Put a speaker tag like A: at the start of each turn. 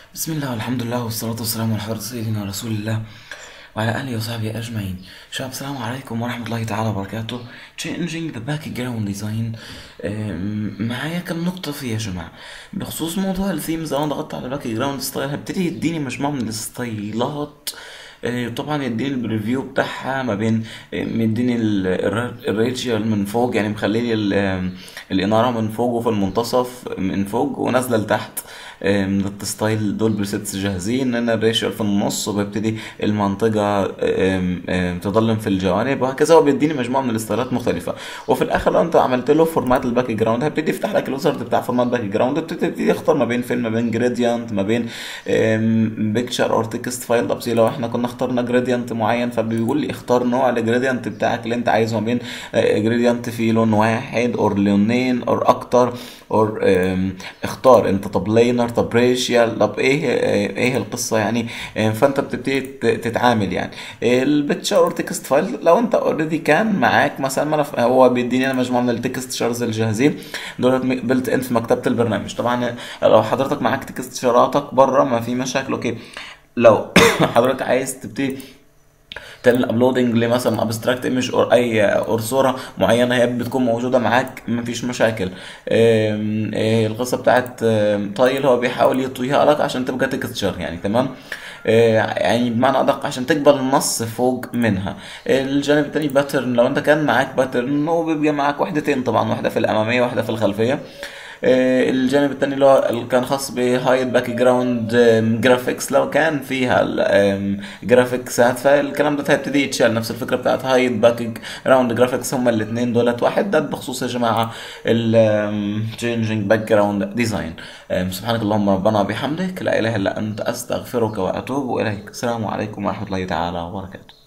A: بسم الله والحمد لله والصلاة والسلام على حضرة سيدنا رسول الله وعلى آله وصحبه أجمعين شباب السلام عليكم ورحمة الله تعالى وبركاته changing the background design أم، معايا كم نقطة فيه يا جماعة بخصوص موضوع الثيمز أنا ضغطت على باك جراوند ستايل هبتدي يديني مجموعة من الستايلات آه، طبعا يديني البريفيو بتاعها ما بين آه، مديني ال- الر- الريجيال من فوق يعني مخليلي ال- آم، الإنارة من فوق وفي المنتصف من فوق ونازلة لتحت آه، من الستايل دول بريسيتس جاهزين انا الريشيال في النص وببتدي المنطقة آم، آم، تضلم في الجوانب وهكذا هو بيديني مجموعة من الستايلات مختلفة وفي الاخر لو انت عملت له فورمات الباك جراوند هبتدي يفتح لك الوزارد بتاع فورمات باك جراوند بتبتدي تختار ما بين فيلم ما بين جريديانت ما بين بيكتشر اور تكست فايل طب لو احنا كنا اخترنا جريديانت معين فبيقول لي اختار نوع الجريديانت بتاعك اللي انت عايزه ما بين جريديانت فيه لون واحد اور لونين اور اكتر اور اختار انت طب لينر طب ريشيال طب ايه ايه القصه يعني آم، فانت بتبتدي ت- تتعامل يعني البيكتشر اور تكست فايل لو انت اوريدي كان معاك مثلا ملف هو بيديني انا مجموعه من التكست شارز الجاهزين دول بلت ان في مكتبه البرنامج طبعا لو حضرتك معاك تكست شاراتك بره ما في مشاكل اوكي لو حضرتك عايز تبتدي تعمل ابلودنج لمثلا ابستراكت ايمج او اي او صوره معينه هي بتكون موجوده معاك مفيش مشاكل أم، إيه القصه بتاعت أم، طايل هو بيحاول يطويها لك عشان تبقى تكستشر يعني تمام إيه، يعني بمعنى ادق عشان تقبل النص فوق منها الجانب التاني باترن لو انت كان معاك باترن وبيبقى معاك وحدتين طبعا واحده في الاماميه واحده في الخلفيه آه، الجانب التاني اللي هو اللي كان خاص بهايد باك جراوند جرافيكس لو كان فيها جرافيكسات فالكلام ده هيبتدي يتشال نفس الفكره بتاعت هايد باك جراوند جرافيكس هما الاثنين دولت واحد ده بخصوص يا جماعه التشينجينج باك جراوند ديزاين سبحانك اللهم ربنا وبحمدك لا اله الا انت استغفرك واتوب اليك السلام عليكم ورحمه الله تعالى وبركاته